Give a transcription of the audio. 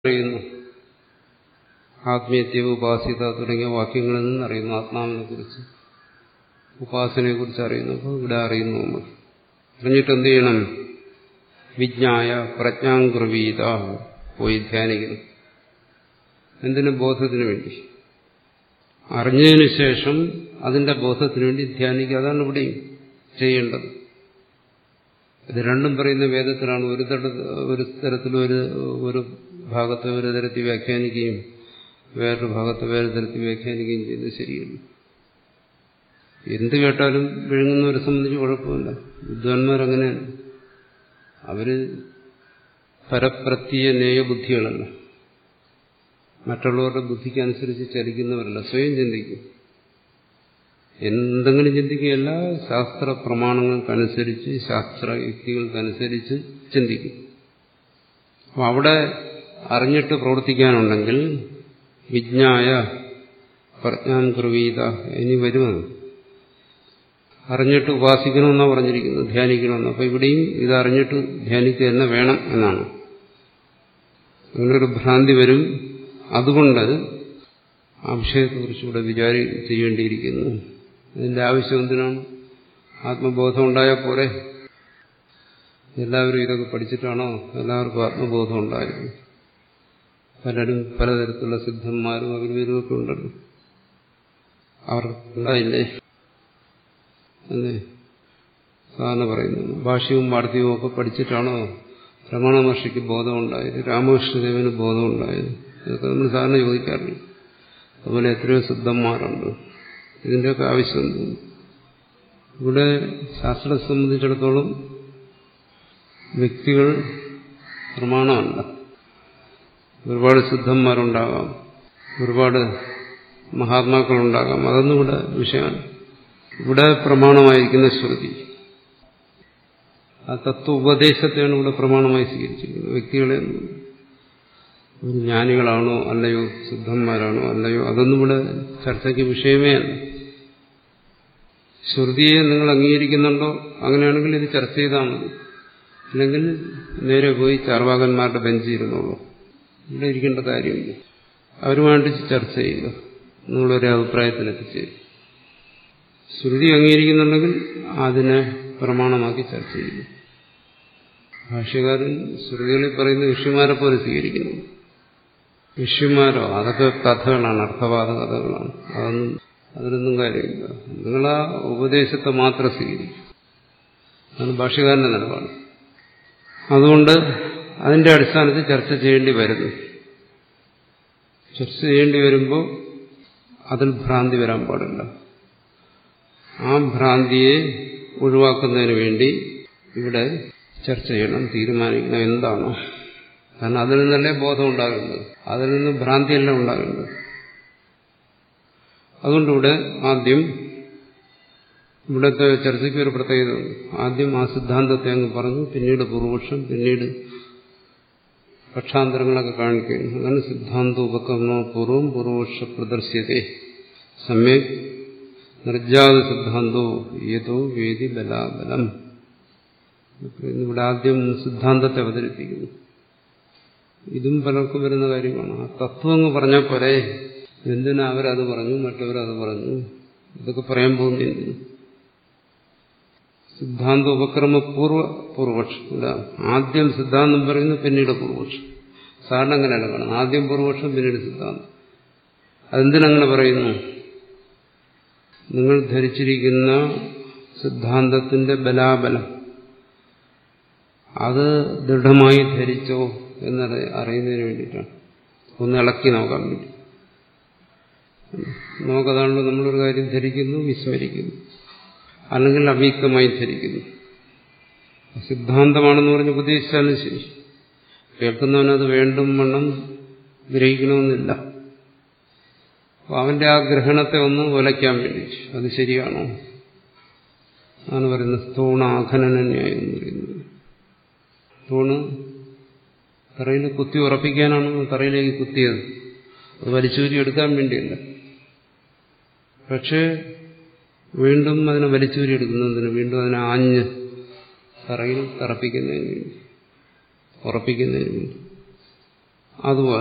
അറിയുന്നു ആത്മീയത്യ ഉപാസിത തുടങ്ങിയ വാക്യങ്ങളിൽ നിന്ന് അറിയുന്നു ആത്മാവിനെ കുറിച്ച് ഉപാസനയെ കുറിച്ച് അറിയുന്നു അപ്പോൾ ഇവിടെ അറിയുന്നു നമ്മൾ അറിഞ്ഞിട്ട് എന്ത് ചെയ്യണം വിജ്ഞായ പ്രജ്ഞാങ്കുറവീത പോയി ധ്യാനിക്കുന്നു എന്തിനു ബോധത്തിന് വേണ്ടി അറിഞ്ഞതിന് ശേഷം അതിന്റെ ബോധത്തിന് വേണ്ടി ധ്യാനിക്കുക അതാണ് ഇവിടെയും ചെയ്യേണ്ടത് ഇത് രണ്ടും പറയുന്ന വേദത്തിലാണ് ഒരു തട ഒരു തരത്തിൽ ഒരു ഒരു ഭാഗത്തെ ഒരു തരത്തിൽ വ്യാഖ്യാനിക്കുകയും വേറൊരു ഭാഗത്തെ വേറെ തരത്തിൽ വ്യാഖ്യാനിക്കുകയും ചെയ്യുന്നത് ശരിയല്ല എന്ത് കേട്ടാലും വിഴുങ്ങുന്നവരെ സംബന്ധിച്ച് കുഴപ്പമില്ല വിദ്വാൻമാരങ്ങനെയാണ് അവര് പരപ്രത്യ നേയബുദ്ധികളല്ല മറ്റുള്ളവരുടെ ബുദ്ധിക്ക് അനുസരിച്ച് ചലിക്കുന്നവരല്ല സ്വയം ചിന്തിക്കും എന്തെങ്കിലും ചിന്തിക്കുകയല്ല ശാസ്ത്ര പ്രമാണങ്ങൾക്കനുസരിച്ച് ശാസ്ത്ര യുക്തികൾക്കനുസരിച്ച് ചിന്തിക്കും അപ്പം അവിടെ അറിഞ്ഞിട്ട് പ്രവർത്തിക്കാനുണ്ടെങ്കിൽ വിജ്ഞായ പ്രജ്ഞാൻ കുർവീത ഇനി വരുമെന്ന് അറിഞ്ഞിട്ട് ഉപാസിക്കണമെന്നാണ് പറഞ്ഞിരിക്കുന്നത് ധ്യാനിക്കണമെന്ന് അപ്പം ഇവിടെയും ഇത് അറിഞ്ഞിട്ട് ധ്യാനിക്കുക തന്നെ വേണം എന്നാണ് അങ്ങനൊരു ഭ്രാന്തി വരും അതുകൊണ്ട് ആ വിഷയത്തെക്കുറിച്ചുകൂടെ വിചാരി ചെയ്യേണ്ടിയിരിക്കുന്നു ഇതിന്റെ ആവശ്യം എന്തിനാണ് ആത്മബോധം ഉണ്ടായാൽ പോരെ എല്ലാവരും ഇതൊക്കെ പഠിച്ചിട്ടാണോ എല്ലാവർക്കും ആത്മബോധം ഉണ്ടായിരുന്നു പലരും പലതരത്തിലുള്ള സിദ്ധന്മാരും അവരും ഒക്കെ ഉണ്ടല്ലോ അവർ ഉണ്ടായില്ലേ അല്ലേ സാധാരണ പറയുന്നു ഭാഷ്യവും വാർത്തയും ഒക്കെ പഠിച്ചിട്ടാണോ രമണ മഹർഷിക്ക് ബോധമുണ്ടായത് രാമകൃഷ്ണദേവന് ബോധമുണ്ടായത് ഇതൊക്കെ നമ്മൾ സാധാരണ ചോദിക്കാറില്ല അതുപോലെ എത്രയോ സിദ്ധന്മാരുണ്ട് ഇതിൻ്റെയൊക്കെ ആവശ്യം ഇവിടെ ശാസ്ത്രത്തെ സംബന്ധിച്ചിടത്തോളം വ്യക്തികൾ പ്രമാണമല്ല ഒരുപാട് സിദ്ധന്മാരുണ്ടാകാം ഒരുപാട് മഹാത്മാക്കളുണ്ടാകാം അതൊന്നും ഇവിടെ വിഷയമാണ് ഇവിടെ പ്രമാണമായിരിക്കുന്ന ശ്രുതി ആ തത്വ ഉപദേശത്തെയാണ് ഇവിടെ പ്രമാണമായി സ്വീകരിച്ചിരിക്കുന്നത് വ്യക്തികളെ ഒരു ജ്ഞാനികളാണോ അല്ലയോ സിദ്ധന്മാരാണോ അല്ലയോ അതൊന്നും ഇവിടെ ചർച്ചയ്ക്ക് വിഷയമേ അല്ല ശ്രുതിയെ നിങ്ങൾ അംഗീകരിക്കുന്നുണ്ടോ അങ്ങനെയാണെങ്കിൽ ഇത് ചർച്ച ചെയ്താൽ മതി അല്ലെങ്കിൽ നേരെ പോയി ചാർവാകന്മാരുടെ ബെഞ്ചിൽ ഇരുന്നോളൂ ഇവിടെ ഇരിക്കേണ്ട കാര്യമില്ല അവരുമായിട്ട് ചർച്ച ചെയ്യുക നിങ്ങളൊരു അഭിപ്രായത്തിലെത്തിച്ചേരും ശ്രുതി അംഗീകരിക്കുന്നുണ്ടെങ്കിൽ അതിനെ പ്രമാണമാക്കി ചർച്ച ചെയ്യുന്നു ഭാഷ്യകാരൻ ശ്രുതികളിൽ പറയുന്ന ഋഷിമാരെ പോലെ സ്വീകരിക്കുന്നു ഋഷിമാരോ അതൊക്കെ കഥകളാണ് അർത്ഥവാദ കഥകളാണ് അതൊന്നും അതിനൊന്നും കാര്യമില്ല നിങ്ങൾ ആ ഉപദേശത്തെ മാത്രം സ്വീകരിക്കും അതാണ് ഭാഷ്യകാരന്റെ നിലപാട് അതുകൊണ്ട് അതിന്റെ അടിസ്ഥാനത്തിൽ ചർച്ച ചെയ്യേണ്ടി വരുന്നു ചർച്ച ചെയ്യേണ്ടി വരുമ്പോൾ അതിൽ ഭ്രാന്തി വരാൻ പാടില്ല ആ ഭ്രാന്തിയെ ഒഴിവാക്കുന്നതിന് വേണ്ടി ഇവിടെ ചർച്ച ചെയ്യണം തീരുമാനിക്കണം എന്താണോ കാരണം അതിൽ നിന്നല്ലേ ബോധം ഉണ്ടാകേണ്ടത് അതിൽ നിന്ന് ഭ്രാന്തിയല്ല ഉണ്ടാകേണ്ടത് അതുകൊണ്ടിവിടെ ആദ്യം ഇവിടുത്തെ ചർച്ചയ്ക്ക് ഒരു പ്രത്യേകത ആദ്യം ആ സിദ്ധാന്തത്തെ അങ്ങ് പറഞ്ഞു പിന്നീട് പൂർവപക്ഷം പിന്നീട് പക്ഷാന്തരങ്ങളൊക്കെ കാണിക്കുന്നു അതാണ് സിദ്ധാന്ത ഉപകരണോ പൂർവം പൂർവപക്ഷ പ്രദർശ്യത്തെ സമ്യക് നിർജാത സിദ്ധാന്തോ ഏതോ വേദി ബലാബലം ഇവിടെ ആദ്യം സിദ്ധാന്തത്തെ അവതരിപ്പിക്കുന്നു ഇതും പലർക്കും വരുന്ന കാര്യമാണ് ആ തത്വം അങ്ങ് പറഞ്ഞാൽ പോരെ എന്തിനാ അവരത് പറഞ്ഞു മറ്റവരത് പറഞ്ഞു ഇതൊക്കെ പറയാൻ പോകുന്ന എന്തിനു സിദ്ധാന്ത ഉപക്രമ പൂർവ പൂർവപക്ഷം ഇവിടെ ആദ്യം സിദ്ധാന്തം പറയുന്നു പിന്നീട് പൂർവപക്ഷം സാറിന് അങ്ങനെയല്ല കാണുന്നത് ആദ്യം പൂർവപക്ഷം പിന്നീട് സിദ്ധാന്തം അതെന്തിനങ്ങനെ പറയുന്നു നിങ്ങൾ ധരിച്ചിരിക്കുന്ന സിദ്ധാന്തത്തിന്റെ ബലാബലം അത് ദൃഢമായി ധരിച്ചോ എന്നത് അറിയുന്നതിന് വേണ്ടിയിട്ടാണ് ഒന്ന് ഇളക്കി നോക്കാൻ വേണ്ടി നമുക്കതാണല്ലോ നമ്മളൊരു കാര്യം ധരിക്കുന്നു വിസ്മരിക്കുന്നു അല്ലെങ്കിൽ അവ്യക്തമായി ധരിക്കുന്നു സിദ്ധാന്തമാണെന്ന് പറഞ്ഞ് ഉപദേശിച്ചാലും ശരി കേൾക്കുന്നവനത് വേണ്ടും വണ്ണം ഗ്രഹിക്കണമെന്നില്ല അപ്പൊ അവന്റെ ആ ഗ്രഹണത്തെ ഒന്ന് ഉലയ്ക്കാൻ വേണ്ടി അത് ശരിയാണോ ആണ് പറയുന്നത് സ്ഥൂണാഖനന്യായം എന്ന് പറയുന്നത് തൂണ് തറയിൽ കുത്തി ഉറപ്പിക്കാനാണ് തറയിലേക്ക് കുത്തിയത് അത് വലിച്ചൂരി എടുക്കാൻ വേണ്ടിയല്ല പക്ഷേ വീണ്ടും അതിനെ വലിച്ചൂരി എടുക്കുന്നതിന് വീണ്ടും അതിനെ ആഞ്ഞ് തറയിൽ തറപ്പിക്കുന്നതിന് വേണ്ടി ഉറപ്പിക്കുന്നതിന് വേണ്ടി അതുപോലെ